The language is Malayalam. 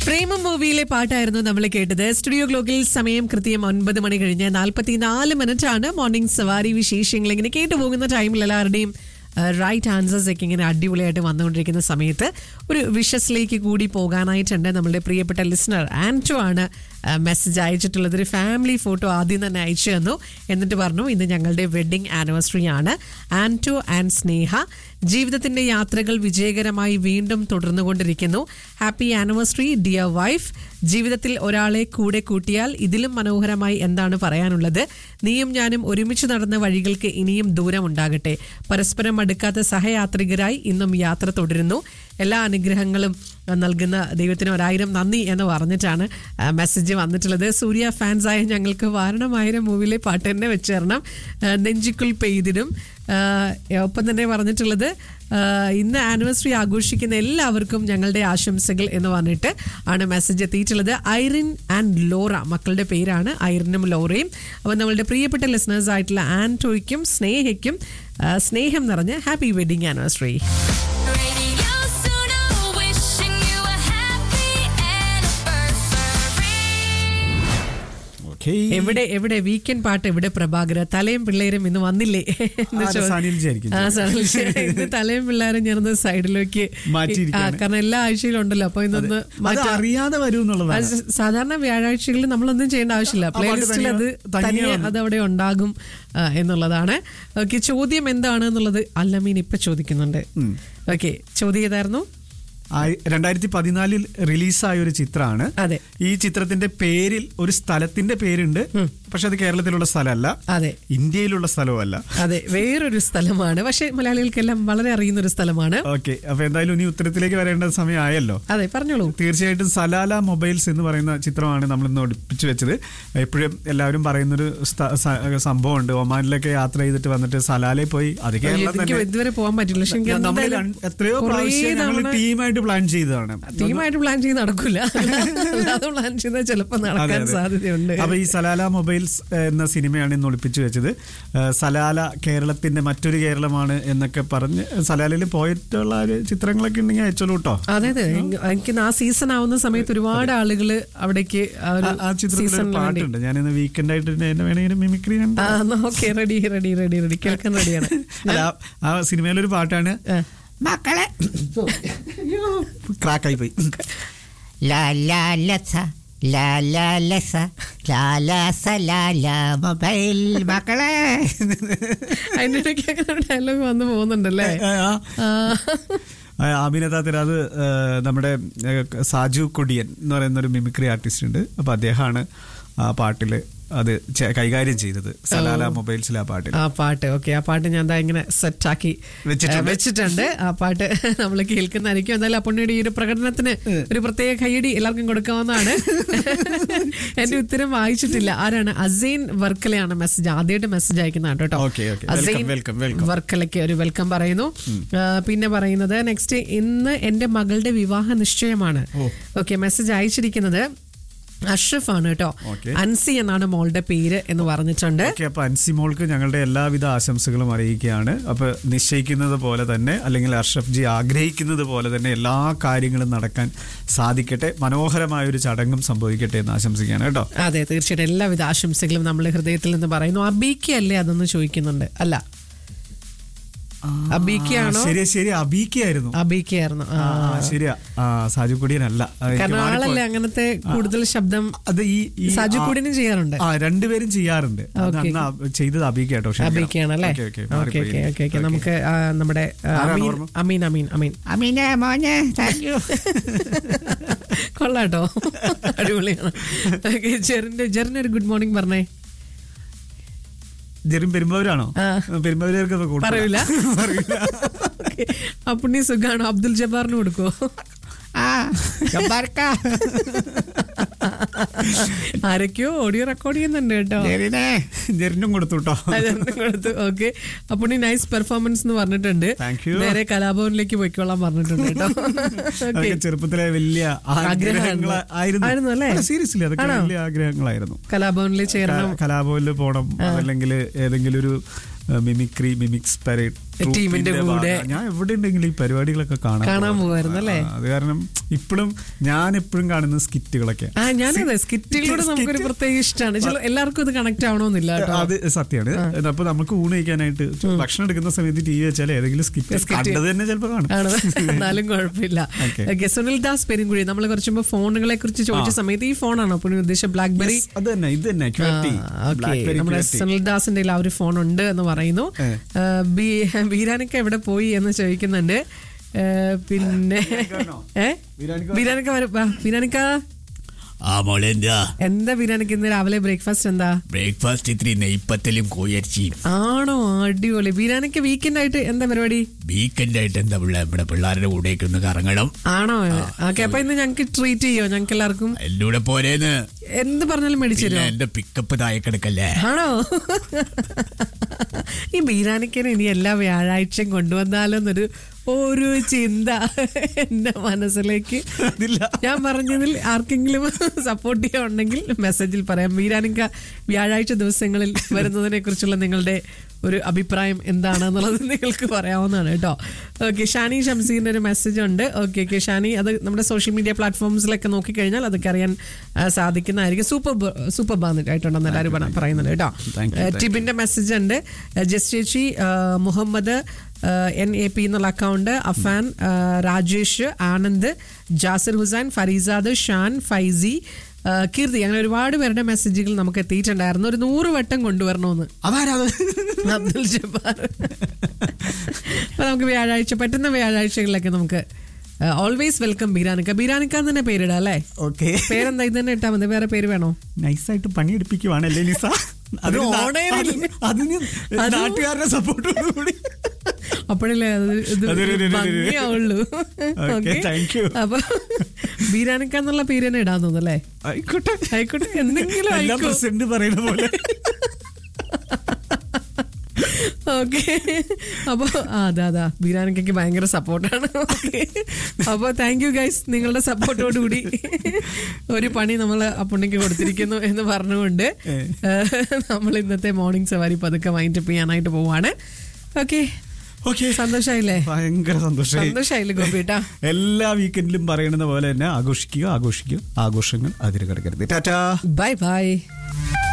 പ്രേമം മൂവിയിലെ പാട്ടായിരുന്നു നമ്മൾ കേട്ടത് സ്റ്റുഡിയോ ഗ്ലോക്കിൽ സമയം കൃത്യം ഒൻപത് മണി കഴിഞ്ഞ് നാൽപ്പത്തിനാല് മിനിറ്റ് ആണ് മോർണിംഗ് സവാരി വിശേഷങ്ങൾ ഇങ്ങനെ കേട്ടുപോകുന്ന ടൈമിൽ എല്ലാവരുടെയും റൈറ്റ് ആൻസേഴ്സ് ഒക്കെ ഇങ്ങനെ അടിപൊളിയായിട്ട് വന്നുകൊണ്ടിരിക്കുന്ന സമയത്ത് ഒരു വിഷസിലേക്ക് കൂടി പോകാനായിട്ടുണ്ട് നമ്മളുടെ പ്രിയപ്പെട്ട ലിസണർ ആൻറ്റോ ആണ് മെസ്സേജ് അയച്ചിട്ടുള്ളത് ഒരു ഫാമിലി ഫോട്ടോ ആദ്യം തന്നെ അയച്ചു തന്നു എന്നിട്ട് പറഞ്ഞു ഇന്ന് ഞങ്ങളുടെ വെഡിങ് ആനിവേഴ്സറി ആണ് ആൻറ്റോ ആൻഡ് സ്നേഹ ജീവിതത്തിന്റെ യാത്രകൾ വിജയകരമായി വീണ്ടും തുടർന്നുകൊണ്ടിരിക്കുന്നു ഹാപ്പി ആനിവേഴ്സറി ഡിയർ വൈഫ് ജീവിതത്തിൽ ഒരാളെ കൂടെ കൂട്ടിയാൽ ഇതിലും മനോഹരമായി എന്താണ് പറയാനുള്ളത് നീയും ഞാനും ഒരുമിച്ച് നടന്ന വഴികൾക്ക് ഇനിയും ദൂരം ഉണ്ടാകട്ടെ പരസ്പരം അടുക്കാത്ത സഹയാത്രികരായി ഇന്നും യാത്ര തുടരുന്നു എല്ലാ അനുഗ്രഹങ്ങളും നൽകുന്ന ദൈവത്തിന് ഒരായിരം നന്ദി എന്ന് പറഞ്ഞിട്ടാണ് ആ, മെസ്സേജ് വന്നിട്ടുള്ളത് സൂര്യ ഫാൻസായ ഞങ്ങൾക്ക് വാരണമായിരം മൂവിയിലെ പാട്ട് തന്നെ വെച്ച് തരണം ആ, നെഞ്ചിക്കുൾ പെയ്തിടും ആ, ഒപ്പം തന്നെ പറഞ്ഞിട്ടുള്ളത് ആ, ഇന്ന് ആനിവേഴ്സറി ആഘോഷിക്കുന്ന എല്ലാവർക്കും ഞങ്ങളുടെ ആശംസകൾ എന്ന് പറഞ്ഞിട്ട് ആണ് മെസ്സേജ് എത്തിയിട്ടുള്ളത് ഐറിൻ ആൻഡ് ലോറ മക്കളുടെ പേരാണ് ഐറിനും ലോറയും അപ്പം നമ്മളുടെ പ്രിയപ്പെട്ട ലിസണേഴ്സ് ആയിട്ടുള്ള ആൻറ്റോയ്ക്കും സ്നേഹയ്ക്കും ആ, സ്നേഹം നിറഞ്ഞ happy wedding anniversary Radio Suno, wishing you a happy anniversary. Okay. എവിടെ എവിടെ വീക്കെൻഡ് പാട്ട് എവിടെ പ്രഭാകര തലയും പിള്ളേരും ഇന്ന് വന്നില്ലേ എന്ന് ആരാ, ചോ- സനിൽജിയായിരിക്കും ആ, സനിൽജി. ഇന്ന് തലയും പിള്ളേരും ഞാനൊന്ന് സൈഡിലേക്ക് മാറ്റിയിരിക്കുകയാണ്. ആ, കാരണം എല്ലാ ആഴ്ചയിലും ഉണ്ടല്ലോ അപ്പൊ ഇന്നൊന്ന് അത് മാറ്റാം അറിയാതെ വരും എന്നുള്ളതാണ് അത് സാധാരണ വ്യാഴാഴ്ചകളിൽ നമ്മളൊന്നും ചെയ്യേണ്ട ആവശ്യമില്ല പാട്ട് പ്ലേലിസ്റ്റിൽ അത് തനിയെ- തനിയെ തനിയെ വന്നു. അത് അവിടെ ഉണ്ടാകും ആ, എന്നുള്ളതാണ് ഓക്കെ ചോദ്യം എന്താണ് എന്നുള്ളത് അല്ലമീൻ ഇപ്പൊ ചോദിക്കുന്നുണ്ട് ഓക്കെ ചോദ്യം ഏതായിരുന്നു ആയി- രണ്ടായിരത്തി പതിനാലിൽ റിലീസായ ഒരു ചിത്രമാണ് അതെ ഈ ചിത്രത്തിന്റെ പേരിൽ ഒരു സ്ഥലത്തിന്റെ പേരുണ്ട് പക്ഷെ അത് കേരളത്തിലുള്ള സ്ഥലമല്ല അതെ ഇന്ത്യയിലുള്ള സ്ഥലവുമല്ല അതെ വേറൊരു സ്ഥലമാണ് പക്ഷെ മലയാളികൾക്കെല്ലാം വളരെ അറിയുന്ന ഒരു സ്ഥലമാണ് ഓക്കെ അപ്പൊ എന്തായാലും ഇനി ഉത്തരത്തിലേക്ക് വരേണ്ട സമയമായല്ലോ അതെ പറഞ്ഞോളൂ തീർച്ചയായിട്ടും സലാല മൊബൈൽസ് എന്ന് പറയുന്ന ചിത്രമാണ് നമ്മൾ ഇന്ന് ഒടിപ്പിച്ചു വെച്ചത് എപ്പോഴും എല്ലാവരും പറയുന്നൊരു സ്ഥ- സ- സംഭവമുണ്ട് ഒമാനിലൊക്കെ യാത്ര ചെയ്തിട്ട് വന്നിട്ട് സലാലയിൽ പോയി അത് കേരളം എനിക്ക് തന്നെ ഇതുവരെ പോകാൻ പറ്റില്ല പക്ഷെ എനിക്ക് നമ്മൾ എന്തായാലും എത്രയോ കുറേ പ്രാവശ്യം ഞങ്ങൾ തവണ ടീമായിട്ട് പ്ലാൻ ചെയ്തതാണ് ടീമായിട്ട് പ്ലാൻ ചെയ്ത് നടക്കൂല അല്ലാതെ പ്ലാൻ ചെയ്താൽ ചിലപ്പോൾ അതെ, നടക്കാൻ അതെ. സാധ്യതയുണ്ട് അപ്പൊ ഈ സലാല മൊബൈൽസ് ഏഹ്, എന്ന സിനിമയാണ് ഇന്ന് ഒളിപ്പിച്ചു വെച്ചത് ഏഹ്, സലാല കേരളത്തിന്റെ മറ്റൊരു കേരളമാണ് എന്നൊക്കെ പറഞ്ഞ് സലാലയിൽ പോയിട്ടുള്ള ഒരു ചിത്രങ്ങളൊക്കെ ഉണ്ടെങ്കിൽ അയച്ചോളൂ കേട്ടോ അതെ അതെ എങ് എനിക്ക് ആ സീസൺ ആവുന്ന സമയത്ത് ഒരുപാട് ആളുകൾ അവിടേക്ക് ആ ഒരു ആ- ആ ചിത്രത്തിൽ ഒരു സീസണിന് വേണ്ടി പാട്ടുണ്ട് ഞാനിന്ന് വീക്കെൻഡ് ആയിട്ട് എന്നെ വേണമെങ്കിൽ മിമിക്രി കണ്ട് ആ okay ready ready ready ready കേൾക്കാൻ റെഡിയാണ് അല്ല ആ- ആ സിനിമയിലൊരു പാട്ടാണ് ആ. മക്കളെ ക്രാക്കായി പോയി La la la sa, la la la sa, la la sa la la mobile മക്കളെ അതിന്റെ ഇടയ്ക്ക് അങ്ങനെ ഡയലോഗ് വന്ന് പോകുന്നുണ്ടല്ലേ ആ, ആ. ആ. ആ, ആമിന താത്തർ അത് ആ, നമ്മുടെ ആ, സാജു കൊടിയൻ എന്ന് പറയുന്ന ഒരു മിമിക്രി ആർട്ടിസ്റ്റ് ഉണ്ട് അപ്പൊ അദ്ദേഹമാണ് ആ പാട്ടില് അത് ചെ- കൈകാര്യം ചെയ്തത് സലാല മൊബൈൽസിലെ ആ പാട്ടിൽ ആ പാട്ട് ഓക്കെ ആ പാട്ട് ഞാൻ ദാ ഇങ്ങനെ സെറ്റാക്കി വെച്ചിട്ടുണ്ട്. വെച്ചിട്ടുണ്ട് ആ പാട്ട് നമ്മൾ കേൾക്കുന്നതായിരിക്കും എന്തായാലും അപ്പൊണ്ണിയുടെ ഈ ഒരു പ്രകടനത്തിന് ഒരു പ്രത്യേക കൈയടി എല്ലാവർക്കും കൊടുക്കാവുന്നതാണ് എന്റെ ഉത്തരം വായിച്ചിട്ടില്ല ആരാണ് അസൈൻ വർക്കലയാണ് മെസ്സേജ് ആദ്യമായിട്ട് മെസ്സേജ് അയക്കുന്നതാണ് കേട്ടോ Okay, okay. Welcome, welcome, welcome. വർക്കലയ്ക്ക് ഒരു വെൽക്കം പറയുന്നു ആ, പിന്നെ പറയുന്നത് നെക്സ്റ്റ് ഇന്ന് എന്റെ മകളുടെ വിവാഹ നിശ്ചയമാണ് ഓക്കെ മെസ്സേജ് അയച്ചിരിക്കുന്നത് അഷ്റഫ് ആണ് കേട്ടോ Okay. അൻസി എന്നാണ് മോളുടെ പേര് എന്ന് പറഞ്ഞിട്ടുണ്ട് ഓക്കെ അപ്പൊ അൻസിമോൾക്ക് ഞങ്ങളുടെ എല്ലാവിധ ആശംസകളും അറിയിക്കുകയാണ് അപ്പൊ നിശ്ചയിക്കുന്നത് പോലെ തന്നെ അല്ലെങ്കിൽ അർഷഫ് ജി ആഗ്രഹിക്കുന്നത് പോലെ തന്നെ എല്ലാ കാര്യങ്ങളും നടക്കാൻ സാധിക്കട്ടെ മനോഹരമായ ഒരു ചടങ്ങും സംഭവിക്കട്ടെ എന്ന് ആശംസിക്കുകയാണ് കേട്ടോ അതെ തീർച്ചയായിട്ടും എല്ലാവിധ ആശംസകളും നമ്മൾ ഹൃദയത്തിൽ നിന്ന് പറയുന്നു അബീക്ക് അല്ലേ അതൊന്ന് ചോദിക്കുന്നുണ്ട് അല്ല അബീക്കയാണോ ശരി ശരി അബീക്കായിരുന്നു അബീക്കയായിരുന്നു ആ. ആ, ആ, ശരിയാ ആ സാജുക്കുടിയനല്ല അത് എനിക്ക് കാരണം മാറിപ്പോയി. ആളല്ലേ അങ്ങനത്തെ കൂടുതൽ ശബ്ദം അത് ഈ ഈ- സാജു ആ- കുടിനും ചെയ്യാറുണ്ട് ആ രണ്ടുപേരും ചെയ്യാറുണ്ട് അത് Okay. അന്ന് അബ് ചെയ്തത് അബീക്ക കേട്ടോ ക്ഷമിക്കണം. അബീക്കയാണ് അല്ലേ Okay, okay, ഓക്കെ മാറിപ്പോയി. ഓക്കെ ഓക്കെ ഓക്കെ നമുക്ക് ആ, നമ്മുടെ ആ, ആരാണ് അമീൻ ഓർമ്മ? അമീൻ അമീൻ അമീൻ അമീനെ മോനെ താങ്ക് യു കൊള്ളാട്ടോ അടിപൊളിയാണ് ഓക്കെ ജെറിന്റെ ജെറിന് ഒരു ഗുഡ് മോർണിംഗ് പറഞ്ഞേ ജെറിൻ പെരുമ്പാവൂരാണോ ആ. പെരുമ്പാവൂർക്ക് പറയൂല Okay. ആ പുണ്യ സുഖാണോ അബ്ദുൽ ജബ്ബാറിന് കൊടുക്കുവോ ആ ഗബ്ബാർക്ക ആരൊക്കെയോ ഓഡിയോ റെക്കോർഡ് ചെയ്യുന്നുണ്ട് കേട്ടോ ജെറിനെ ജെറിനും കൊടുത്തു കേട്ടോ അതെന്നെ കൊടുത്തു ഓക്കെ അപ്പൊ നൈസ് പെർഫോമൻസ് എന്ന് പറഞ്ഞിട്ടുണ്ട് Thank you. നേരെ കലാഭവനിലേക്ക് പോയിക്കോളാൻ പറഞ്ഞിട്ടുണ്ട് കേട്ടോ ഓക്കെ അതൊക്കെ ചെറുപ്പത്തിലെ വലിയ ആഗ്രഹങ്ങൾ ആയിരുന്നു അല്ലേ? സീരിയസ്ലി അതൊക്കെ ആണോ? വലിയ ആഗ്രഹങ്ങളായിരുന്നു കലാഭവനിൽ ചേരണം കലാഭവനിൽ പോണം അതല്ലെങ്കിൽ ഏതെങ്കിലും ഒരു മിമിക്രി മിമിക്സ് പരേഡ് ടീമിന്റെ ട്രൂപ്പിന്റെ കൂടെ. ഭാഗം. ഞാൻ എവിടെ ഉണ്ടെങ്കിലും ഈ പരിപാടികളൊക്കെ കാണാൻ കാണാൻ പോകാറുണ്ട്. പോവായിരുന്നു അല്ലേ? ആ, അത് കാരണം ഇപ്പോഴും ഞാൻ എപ്പോഴും കാണുന്ന സ്കിറ്റുകളൊക്കെ ആ ഞാനതെ സ്കിറ്റുകളോട് നമുക്കൊരു പ്രത്യേക ഇഷ്ടമാണ് ചില എല്ലാവർക്കും ഇത് കണക്ട് ആവണമെന്നില്ല കേട്ടോ അത് സത്യമാണ് അപ്പൊ നമുക്ക് ഊണ് കഴിക്കാനായിട്ട് ഭക്ഷണം എടുക്കുന്ന സമയത്ത് ടി വി വെച്ചാൽ ഏതെങ്കിലും സ്കിറ്റ് Skit. കണ്ടത് തന്നെ ചിലപ്പോ കാണും ആണ് എന്നാലും കുഴപ്പമില്ല Okay. Okay, സുനിൽ ദാസ് പെരുങ്കുഴി നമ്മൾ കുറച്ച് മുമ്പ് ഫോണുകളെ കുറിച്ച് ചോദിച്ച സമയത്ത് ഈ ഫോണാണോ പുള്ളി ഉദ്ദേശിച്ച ബ്ലാക്ക്ബെറി Yes, അത് തന്നെ ഇത് തന്നെ QWERTY. BlackBerry നമ്മുടെ QWERTY. സുനിൽ ദാസിന്റെ കയ്യിൽ ആ ഒരു ഫോൺ ഉണ്ട് എന്ന് പറയുന്നു ഏ. ആ, ബി- ബീരാനിക്ക എവിടെ പോയി എന്ന് ചോദിക്കുന്നുണ്ട് ഏ, പിന്നെ ബീരാനിക്കാണോ? ഏ ബീരാനിക്ക ബീരാനിക്ക വരും. വാ, ബീരാനിക്ക ആ മോളെ എന്താ എന്താ ബീരാനിക്ക ഇന്ന് രാവിലെ ബ്രേക്ക്ഫാസ്റ്റ് എന്താ ബ്രേക്ക്ഫാസ്റ്റ് ഇത്തിരി നെയ്പ്പത്തലും കോയർച്ചിയും ആണോ അടിപൊളി ബീരാനിക്ക വീക്കെൻഡ് ആയിട്ട് എന്താ പരിപാടി വീക്കെൻഡ് ആയിട്ട് എന്താ പിള്ളേ നമ്മുടെ പിള്ളേരുടെ കൂടെയൊക്കെ ഒന്ന് കറങ്ങണം ആണോ ഓക്കെ അപ്പൊ ഇന്ന് ഞങ്ങൾക്ക് ട്രീറ്റ് ചെയ്യോ ഞങ്ങൾക്ക് എല്ലാവർക്കും എന്നൂടെ പോരേന്ന് എന്ത് പറഞ്ഞാലും മേടിച്ചു പിന്നെ തരുമോ എന്റെ പിക്കപ്പ് താഴെ കിടക്കല്ലേ ആണോ ഈ ബീരാനിക്കനെ ഇനി എല്ലാ വ്യാഴാഴ്ചയും കൊണ്ടുവന്നാലോന്നൊരു ഒരു ചിന്ത എന്റെ മനസ്സിലേക്ക് അതില്ല. ഞാൻ പറഞ്ഞതിൽ ആർക്കെങ്കിലും സപ്പോർട്ട് ചെയ്യാനുണ്ടെങ്കിൽ മെസ്സേജിൽ പറയാം ബീരാനിക്ക വ്യാഴാഴ്ച ദിവസങ്ങളിൽ വരുന്നതിനെ കുറിച്ചുള്ള നിങ്ങളുടെ ഒരു അഭിപ്രായം എന്താണെന്നുള്ളത് നിങ്ങൾക്ക് പറയാവുന്നതാണ് കേട്ടോ ഓക്കെ ഷാനി ഷംസീറിന്റെ ഒരു മെസ്സേജ് ഉണ്ട് ഓക്കെ ഓക്കെ ഷാനി അത് നമ്മുടെ സോഷ്യൽ മീഡിയ പ്ലാറ്റ്ഫോംസിലൊക്കെ നോക്കിക്കഴിഞ്ഞാൽ അതൊക്കെ അറിയാൻ ആ, സാധിക്കുന്നതായിരിക്കും സൂപ്പർ സൂപ്പർ ബാന്നിട്ടായിട്ടുണ്ടെന്ന് എല്ലാവരും പറ- പറയുന്നുണ്ട് കേട്ടോ Thank you, thank ടിബിന്റെ മെസ്സേജ് ഉണ്ട് ജസ്റ്റ് ചേച്ചി ആ, മുഹമ്മദ് എൻ എ പി എന്നുള്ള അക്കൗണ്ട് അഫാൻ ആ, രാജേഷ് ആനന്ദ് ജാസിർ ഹുസൈൻ ഫരീസാദ് ഷാൻ ഫൈസി ആ, കീർത്തി അങ്ങനെ ഒരുപാട് പേരുടെ മെസ്സേജുകൾ നമുക്ക് എത്തിയിട്ടുണ്ടായിരുന്നു ഒരു നൂറ് വട്ടം കൊണ്ടുവരണമെന്ന് അതാരത് അബ്ദുൽ ജബ്ബാർ അപ്പൊ നമുക്ക് വ്യാഴാഴ്ച പറ്റുന്ന വ്യാഴാഴ്ചകളിലൊക്കെ നമുക്ക് ഓൾവേസ് വെൽക്കം ബീരാനിക്ക ബീരാനിക്ക എന്ന് തന്നെ പേരിടാം അല്ലേ ഓക്കെ പേരെന്താ ഇത് തന്നെ ഇട്ടാൽ മതി വേറെ പേര് വേണോ നൈസായിട്ട് പണിയെടുപ്പിക്കുവാണല്ലേ നിസ അത് അതിന് on air ഇല്ല. അതിന് അതിന് അത് നാട്ടുകാരുടെ സപ്പോർട്ടോട് കൂടി അപ്പോഴല്ലേ അത് ഇത് അതെ, അതെ, അതെ, അതെ. ഭംഗിയാവുള്ളൂ Okay, Okay. thank you. അപ്പൊ ബീരാനിക്ക എന്നുള്ള പേര് തന്നെ ഇടാൻ തോന്നുന്നല്ലേ ആയിക്കോട്ടെ ആയിക്കോട്ടെ എന്തെങ്കിലും എല്ലാ ആയിക്കോ പ്രസിഡന്റ് പറയുന്ന പോലെ ഓക്കെ അപ്പൊ ആ, അതാ അതാ ബീരാനിക്കയ്ക്ക് ഭയങ്കര സപ്പോർട്ടാണ് ഓക്കെ അപ്പൊ താങ്ക് യു ഗൈസ് നിങ്ങളുടെ സപ്പോർട്ടോട് കൂടി ഒരു പണി നമ്മൾ അപ്പുണ്ണിക്ക് കൊടുത്തിരിക്കുന്നു എന്ന് പറഞ്ഞുകൊണ്ട് നമ്മൾ ഇന്നത്തെ മോർണിംഗ് സവാരി പതുക്കെ വൈൻഡപ്പ് ചെയ്യാനായിട്ട് പോവാണ് ഓക്കെ ഓക്കെ സന്തോഷായില്ലേ ഭയങ്കര സന്തോഷമായി സന്തോഷായില്ലേ ഗോപിയേട്ടാ എല്ലാ വീക്കെൻഡിലും പറയുന്നത് പോലെ തന്നെ ആഘോഷിക്കുക ആഘോഷിക്കുക ആഘോഷങ്ങൾ അതിര് കിടക്കരുത് ടാറ്റാ ബൈ ബൈ